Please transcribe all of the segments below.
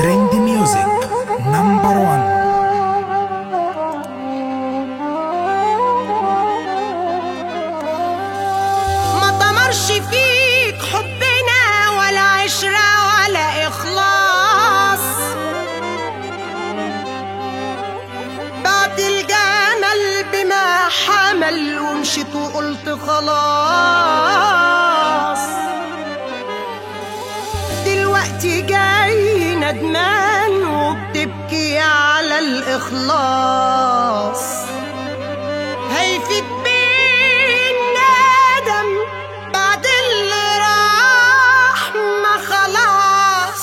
ترند ميوزك نمبر 1 ما طمرش فيك حبنا ولا عشرة ولا إخلاص بعد الجمل بما حمل ومشيت وقلت خلاص دلوقتي جاي ندمان وبتبكي على الإخلاص هيفيد بين ندم بعد اللي راح ما خلاص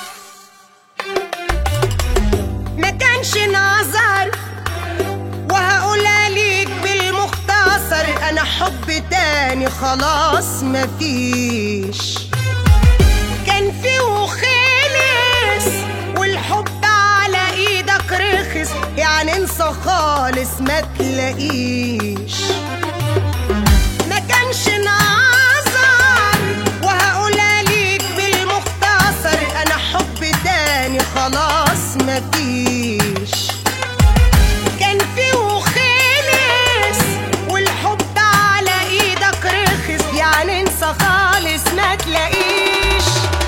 ما كانش نظر وهقولها ليك بالمختصر انا حب تاني خلاص مفيش كان في وخلص والحب على ايدك رخص يعني انسى خالص ما تلاقيش ما كانش نظر وهقولها ليك بالمختصر انا حب تاني خلاص مفيش كان في وخلص والحب على ايدك رخص يعني انسى خالص ما تلاقيش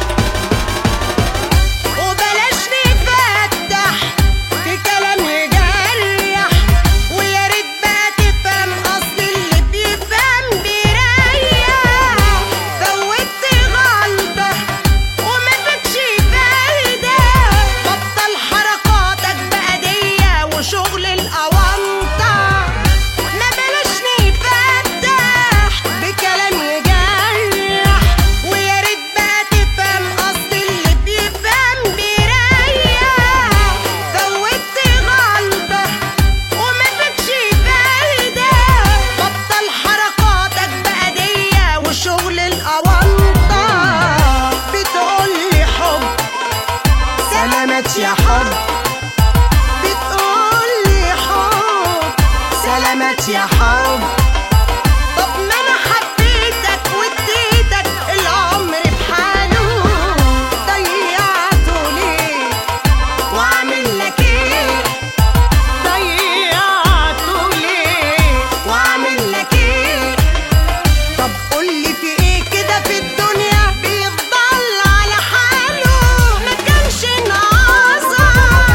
وبلاش نفتح في كلام يجرح ويا ريت بقى تفهم اصل اللي بيفهم بيريح فوتت غلطه وما فاتش فايده بطل حركاتك بقى دي وشغل الاونطه ما بلاش نفتح بكلام يجرح ويا ريت بقى تفهم اصل اللي بيفهم بيريح فوتت غلطه وما فاتش فايده بطل حركاتك بقى دي وشغل الاونطه بتقولي حب سلامات يا حب بتقولي حب سلامات يا حب طب ما انا حبيتك واديتك العمر بحاله ضيعته ليه واعمل لك ايه ضيعته ليه واعمل لك ايه طب قولي في ايه كده في الدنيا بيفضل على حاله ما كانش ناظر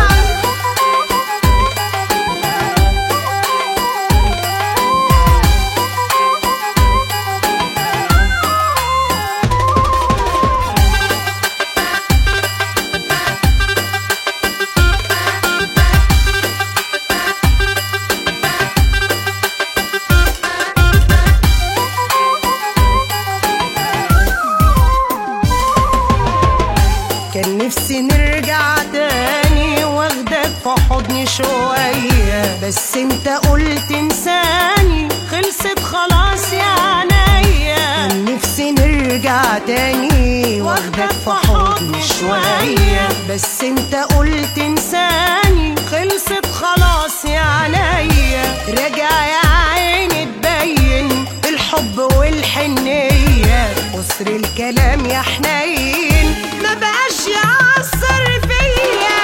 كان نفسي نرجع تاني واخدك في حضني شوية بس انت قلت انساني خلصت خلاص يا عينيا كان نفسي نرجع تاني واخدك في حضني شوية بس انت قلت انساني خلصت خلاص يا عينيا راجع يا عيني تبين الحب والحنية قصر الكلام يا حنين ما بقاش يأثر فيا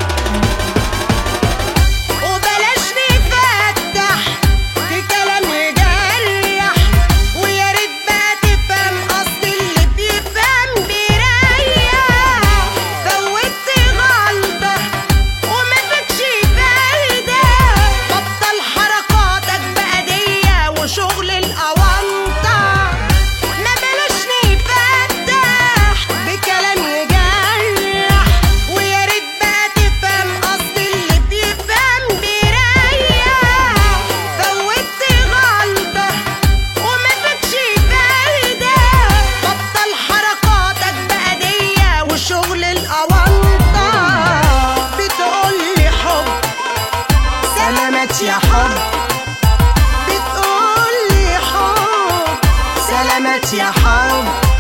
وبلاش نفتح في كلام يجرح ويا ريت بقى تفهم اصل اللي بيفهم بيريح فوتت غلطه وما فاتش فايده بطل حركاتك بقى دي وشغل الاونطه ما بلاش نفتح بكلام يجرح ويا ريت بقى تفهم اصل اللي بيفهم بيريح فوتت غلطه وما فاتش فايده بطل حركاتك بقى دي وشغل الاونطه بتقولي حب سلامات يا حب بتقولي حب سلامات يا حب